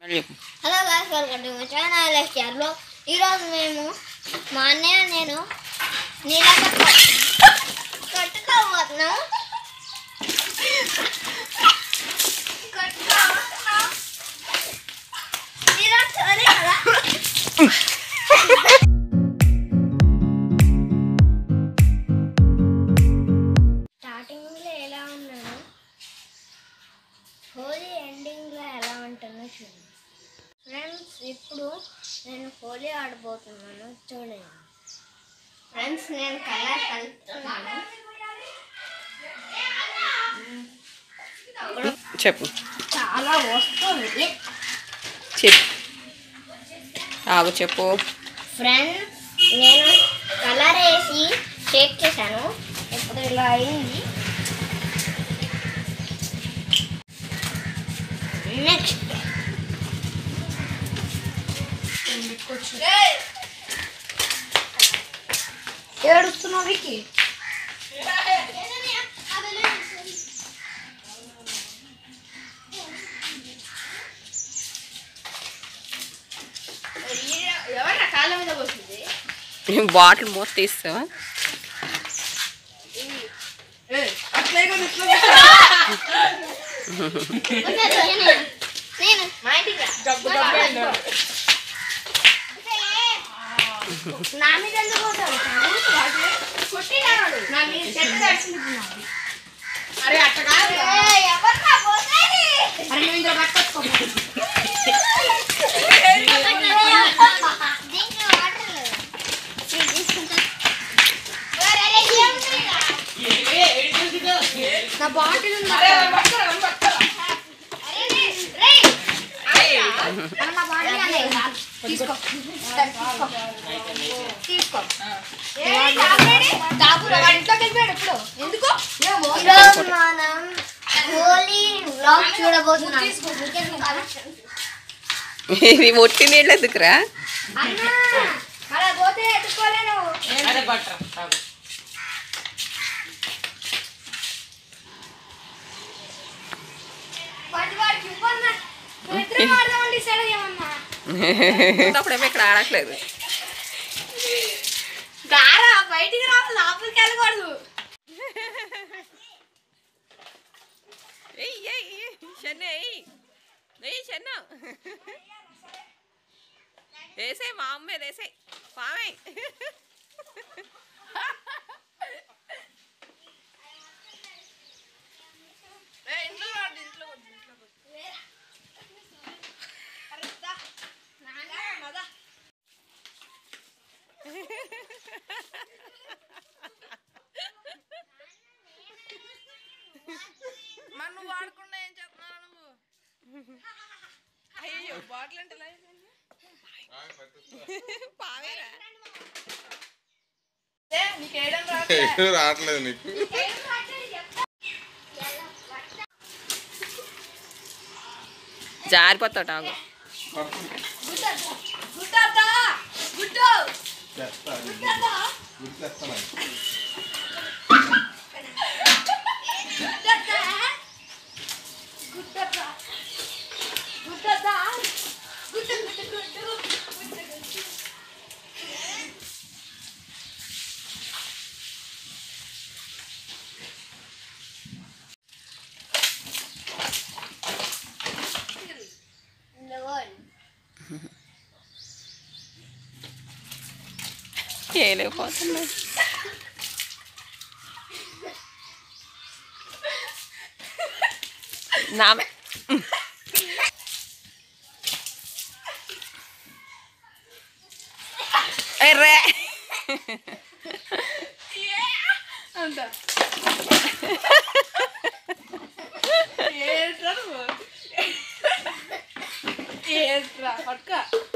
చెప్పు hello guys welcome to my channel ఎస్ఆర్లో ఈరోజు మేము మా అన్నయ్య నేను నీళ్ళగా కట్టుకోబోతున్నాం కట్టుకోబోతున్నాం. ఈరోజు సరే కదా స్టార్టింగ్లో ఎలా ఉన్నాను హోలీ ఎండింగ్లో ఎలా ఉంటుందో చూడండి ఫ్రెండ్స్ ఇప్పుడు నేను హోలీ ఆడబోతున్నాను చూడండి ఫ్రెండ్స్ నేను కలర్ కలుపుతున్నాను చెప్పు చాలా వస్తుంది చెప్పు ఆగు చెప్పు ఫ్రెండ్స్ నేను కలర్ వేసి షేక్ చేశాను ఇప్పుడు ఇలా అయింది నెక్స్ట్ ఏడుస్తున్నావు వికి ఎవరు కాళ్ళ మీద పోసింది బాటిల్ మూత తీస్తావా అట్లే కదా ఇట్లా నేను మా ఇంటికి రా. డబ్బు డబ్బు అన్నాడు. నా మీద ఎందుకు కొట్టాడు? కొట్టినాడు. నా మీద చెట్టు తడిసింది ఇప్పుడు నాది. అరే అట్ట కాదు ఏయ్, ఎవర్రా పోసేది? అరే నువ్వు ఇందులో పట్టుకోసుకో దీంట్లో వాటర్ లేదు. నేను తీసుకుంటా. ఒరేయ్, అరే, ఏముందిరా? నా బాటిల్ ఉంది అరే, రేయ్, రేయ్. అరే నా బాటిల్ అనే తీసుకో తీసుకో తీసుకో ఏయ్, తాగలేడి? దాపురా వాడి ఇంట్లోకి వెళ్ళిపోయాడు ఇప్పుడు ఎందుకు ఈరోజు మనం హోలీ వ్లాగ్ చూడబోతున్నాం ఇది ఒట్టి నీళ్ళు ఎందుకురా అన్నా అలా పోతే ఎత్తుకోలేను వాటి వాడికి ఇవ్వన్నా ఇద్దరు ఆడదామండి సరే ఏమన్నా అప్పుడేమో ఇక్కడ ఆడట్లేదు దారా బయటికి రావాలి లోపలికి వెళ్ళకూడదు ఏయ్ ఏయ్ చెన్న ఏయ్ ఏయ్ చెన్న వేసే మా అమ్మే వేసే పామే మరి నువ్వు వాడకుండా ఏం చేస్తున్నావు నువ్వు అయ్యో బాటిల్ అంటే ఇలా అయిపోయింది. పావేరా ఏ, నీకు వేయడం రాదు రావట్లేదు నీకు జారిపోతావు ఆగు గుడ్డద్దా గుడ్డు చెత్త గుడ్డద్దా గుర్తెత్తనా గుడ్డద్దా గుడ్డద్దా గుడ్డద్దా గుడ్డ గుడ్డ గుడ్డు గుడ్డ గుడ్డు చేయలేకపోతున్నా నామే రే అంత ఏంట్రా నువ్వు ఏంట్రా పట్టుక